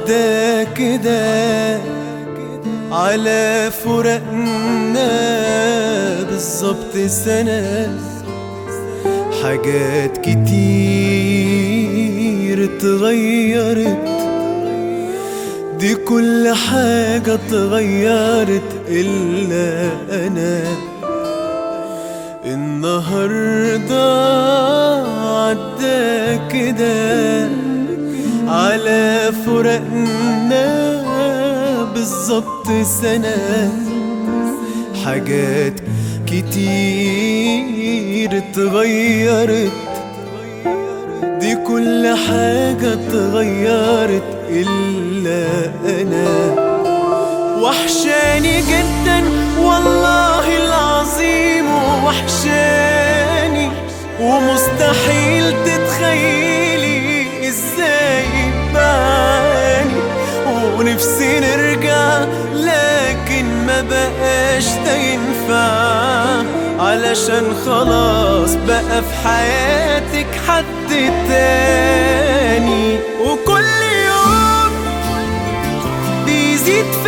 عدى كده على فراقنا بالظبط سنة حاجات كتير اتغيرت دي كل حاجة اتغيرت إلا أنا النهاردة عدى كده على فراقنا بالظبط سنة حاجات كتير اتغيرت دي كل حاجة اتغيرت إلا أنا وحشاني جدا والله العظيم وحشاني ومستحيل تتخيلي ازاي بعاني ونفسي نرجع لكن ما بقاش ده ينفع علشان خلاص بقى في حياتك حد تاني وكل يوم بيزيد في